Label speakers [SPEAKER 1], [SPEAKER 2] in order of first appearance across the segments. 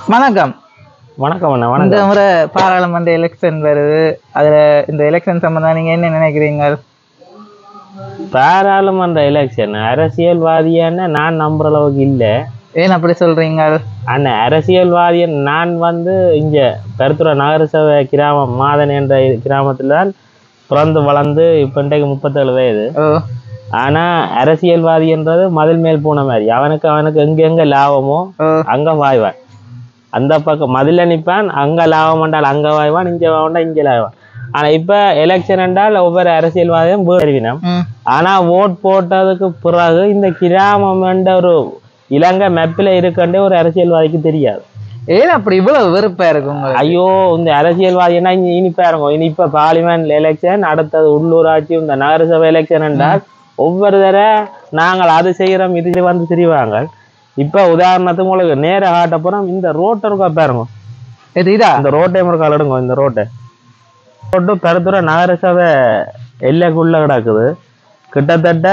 [SPEAKER 1] வணக்கம்
[SPEAKER 2] வணக்கம் அண்ணா
[SPEAKER 1] இந்த
[SPEAKER 2] வணக்கம்
[SPEAKER 1] முறை பாராளுமன்ற எலெக்ஷன் வருது அதுல இந்த எலெக்ஷன் சம்பந்தம் நீங்க என்ன நினைக்கிறீங்க
[SPEAKER 2] பாராளுமன்ற எலெக்ஷன் அரசியல்வாதியான நான் நம்புற அளவுக்கு இல்லை
[SPEAKER 1] ஏன் அப்படி சொல்றீங்க
[SPEAKER 2] அண்ணா அரசியல்வாதியன் நான் வந்து இங்க கருத்துறை நகரசபை கிராமம் மாதன் என்ற கிராமத்துல தான் பிறந்து வளர்ந்து இப்போ இன்றைக்கு முப்பத்தேழு வயது
[SPEAKER 1] ஓ
[SPEAKER 2] ஆனா அரசியல்வாதின்றது மதில் மேல் போன மாதிரி அவனுக்கு அவனுக்கு எங்கெங்க லாபமோ
[SPEAKER 1] ஓ
[SPEAKER 2] அங்க வாய்வான் அந்த பக்கம் மதில நிற்பான் அங்க லாபம் என்றால் அங்க வாய்வான் இங்க வாய்வான் இங்க லாய்வான் ஆனா இப்ப எலெக்ஷன் என்றால் ஒவ்வொரு அரசியல்வாதியும் அறிவினம்
[SPEAKER 1] ம்
[SPEAKER 2] ஆனா ஓட் போட்டதுக்கு பிறகு இந்த கிராமம் என்ற ஒரு இலங்கை மெப்பில் இருக்கண்டே ஒரு அரசியல்வாதிக்கு தெரியாது
[SPEAKER 1] ஏன் அப்படி இவ்வளவு வெறுப்பா இருக்கு உங்களுக்கு
[SPEAKER 2] ஐயோ இந்த அரசியல்வாதினா இனி இனிப்பா இருக்கும் இனி இப்ப பார்லிமெண்ட் எலெக்ஷன் அடுத்தது உள்ளூராட்சி இந்த நகரசபை எலெக்ஷன் என்றால் ஒவ்வொரு தடவை நாங்கள் அது செய்கிறோம் இது வந்து திரிவாங்க இப்ப உதாரணத்துக்கு உங்களுக்கு நேர காட்ட போறோம் இந்த ரோட்டை இருக்கா பாருங்க
[SPEAKER 1] இது இதா
[SPEAKER 2] இந்த ரோட்டை முறை எடுங்க இந்த ரோட்டை ரோட்டு பெருத்துறை நகரசபை எல்லைக்குள்ள கிடக்குது கிட்டத்தட்ட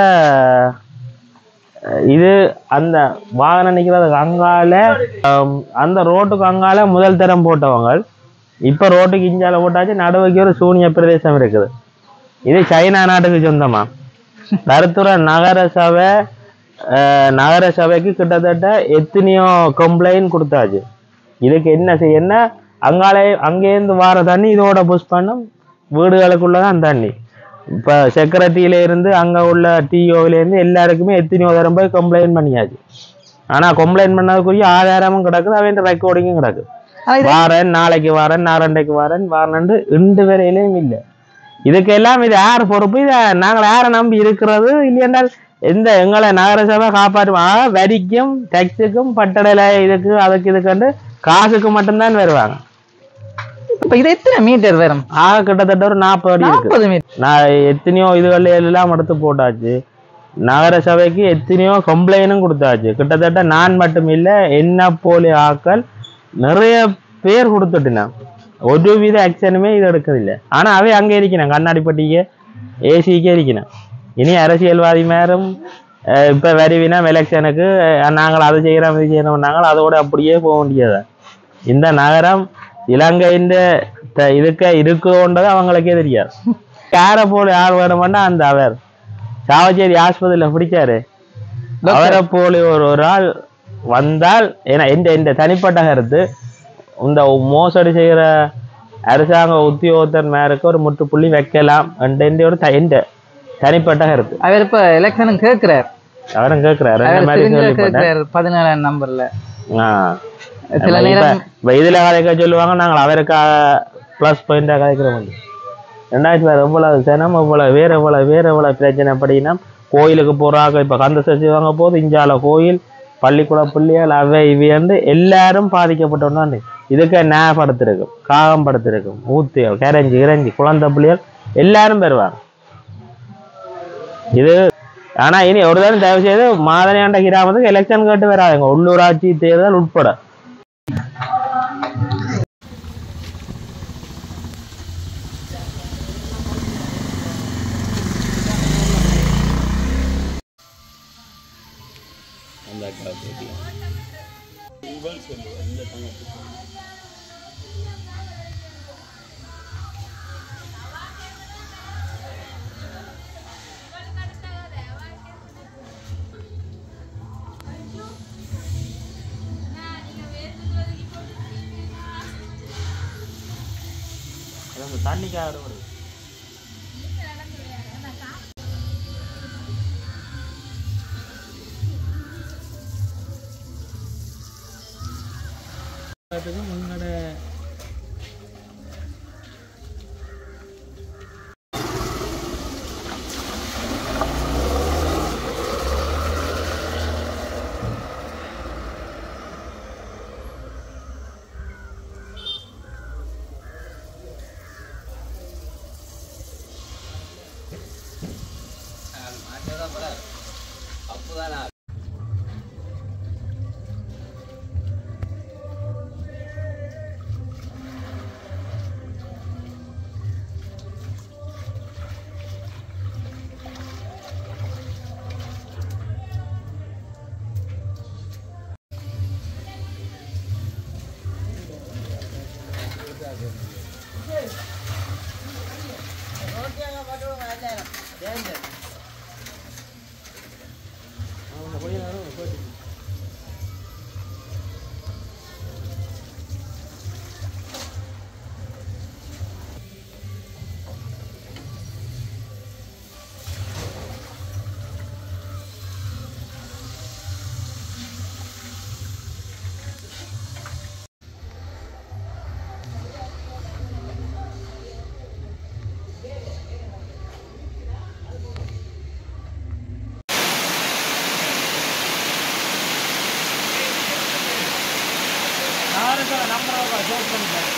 [SPEAKER 2] அஹ், இது அந்த வாகனம் நிற்கிறதுக்கு அங்கால ஆம், அந்த ரோட்டுக்கு அங்கால முதல் தரம் போட்டவங்க இப்போ ரோட்டுக்கு இஞ்சால போட்டாச்சு நடுவுக்கு ஒரு சூனிய பிரதேசம் இருக்குது இது சைனா நாட்டுக்கு சொந்தமா கருத்துறை நகரசபை அஹ், நகரசபைக்கு கிட்டத்தட்ட எத்தனையோ கம்ப்ளைண்ட் கொடுத்தாச்சு இதுக்கு என்ன செய்யணும்னா அங்காலே அங்கேருந்து வர தண்ணி இதோட புஷ் பண்ணும் வீடுகளுக்குள்ள தான் தண்ணி இப்போ செக்ரட்டரியில இருந்து அங்கே உள்ள டிஓவிலேருந்து எல்லாருக்குமே எத்தனையோ தரம் போய் கம்ப்ளைண்ட் பண்ணியாச்சு ஆனால் கம்ப்ளைண்ட் பண்ணதுக்குரிய ஆதாரமும் கிடக்குது அவன் ரெக்கார்டிங்கும் கிடக்குது
[SPEAKER 1] ஆனா இது
[SPEAKER 2] வாரேன் நாளைக்கு வாரேன் நாரண்டைக்கு வாரேன் வாரேன் இண்டு வரையிலையும் இல்லை இதுக்கெல்லாம் இது யார் பொறுப்பு இதை நாங்கள் யாரை நம்பி இருக்கிறது இல்லையென்றால் எந்த எங்களை நகரசபை காப்பாற்றுவோம் ஆக வரிக்கும் டேக்ஸுக்கும் பட்டடையில இதுக்கு அதுக்கு இதுக்கு காசுக்கு மட்டும்தான் வருவாங்க
[SPEAKER 1] இப்ப இது எத்தனை மீட்டர் வரும்
[SPEAKER 2] ஆக கிட்டத்தட்ட ஒரு நாற்பது அடி இருக்கு
[SPEAKER 1] நாற்பது மீட்டர்
[SPEAKER 2] நான் எத்தனையோ இதுகள் எல்லாம் எடுத்து போட்டாச்சு நகர சபைக்கு எத்தனையோ கம்ப்ளைண்டும் கொடுத்தாச்சு கிட்டத்தட்ட நான் மட்டும் இல்லை என்ன போலி ஆக்கள் நிறைய பேர் கொடுத்துட்டினான் ஒரு வித ஆக்ஷனுமே இது எடுக்கவில்லை ஆனா அவை அங்கே இருக்கிறான் கண்ணாடிப்பட்டிக்கு ஏசிக்கே இருக்கிறான் இனி அரசியல்வாதி மேரும் அஹ், இப்ப வருவினா எலெக்ஷனுக்கு நாங்கள் அதை செய்கிறோம் இது செய்யறோம் நாங்கள் அதோட அப்படியே போக வேண்டியது இந்த நகரம் இலங்கையின் த- இதுக்க இருக்குன்றது அவங்களுக்கே தெரியாது யாரை போல யார் வேணுமெண்டா அந்த அவர் சாவச்சேரி ஆஸ்பத்திரியில பிடிச்சாரு அவரை போல ஒரு ஒரு ஆள் வந்தால் ஏன்னா இந்த இந்த தனிப்பட்ட கருத்து இந்த மோசடி செய்கிற அரசாங்க உத்தியோகத்தர் மேருக்கு ஒரு முற்றுப்புள்ளி வைக்கலாம் என்ற ஒரு த- எந்த தனிப்பட்ட கருத்து
[SPEAKER 1] அவர் இப்ப எலெக்ஷனும் கேட்கிறார்
[SPEAKER 2] அவரும் கேட்கிறாரு இந்த
[SPEAKER 1] அவர்
[SPEAKER 2] மாதிரி
[SPEAKER 1] தெரிஞ்ச
[SPEAKER 2] கேள்விப்பட்டேன்
[SPEAKER 1] கேட்கிறார் பதினேழாம் நம்பர்ல
[SPEAKER 2] ஆ.
[SPEAKER 1] சில
[SPEAKER 2] இப்ப-
[SPEAKER 1] நேரம்
[SPEAKER 2] இப்ப இதுல கதைக்க சொல்லுவாங்க நாங்கள் அவருக்காக ப்ளஸ் பாயிண்டா கதைக்கிறோம் ரெண்டாயிரத்தி வேறு எவ்வளவு சனம் எவ்வளவு வேற எவ்வளவு வேற எவ்வளவு பிரச்சனை அப்படின்னா கோயிலுக்கு போறாங்க இப்ப கந்த சஷ்டி வாங்க போது இஞ்சால கோயில் பள்ளிக்கூட பிள்ளைகள் அவை இவை வந்து எல்லாரும் பாதிக்கப்பட்டோன்னு இதுக்கு ஞாபகப்படுத்திருக்கும் காகம் படுத்திருக்கும் ஊத்தியல் கரைஞ்சி இறைஞ்சி குழந்தை பிள்ளைகள் எல்லாரும் பெறுவாங்க இது ஆனா இனி ஒரு தடவை தயவு செய்து மாதனியாண்ட கிராமத்துக்கு எலெக்ஷன் கேட்டு வராதுங்க உள்ளூராட்சி தேர்தல் உட்பட தண்ணிக்காக வருது முன்னோட நகரசபை நம்பர் சேவ் பண்ணிட்டேன்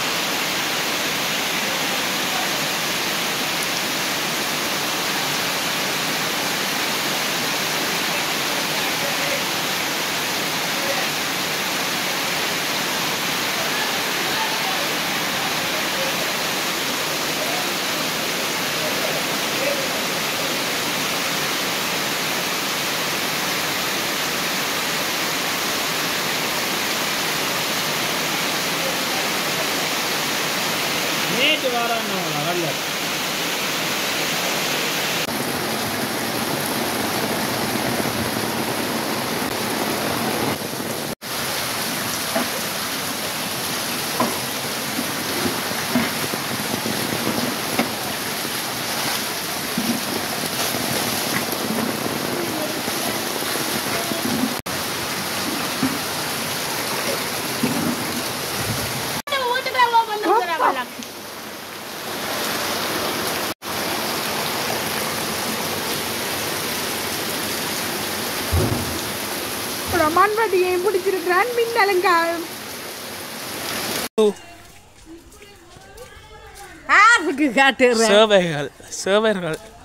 [SPEAKER 2] நேற்று வராங்க வரல
[SPEAKER 3] மண்வட்டியை பிடிச்சிருக்கிறான் மின்னலங்கா யாருக்கு காட்டுற
[SPEAKER 4] சேவைகள் சேவர்கள்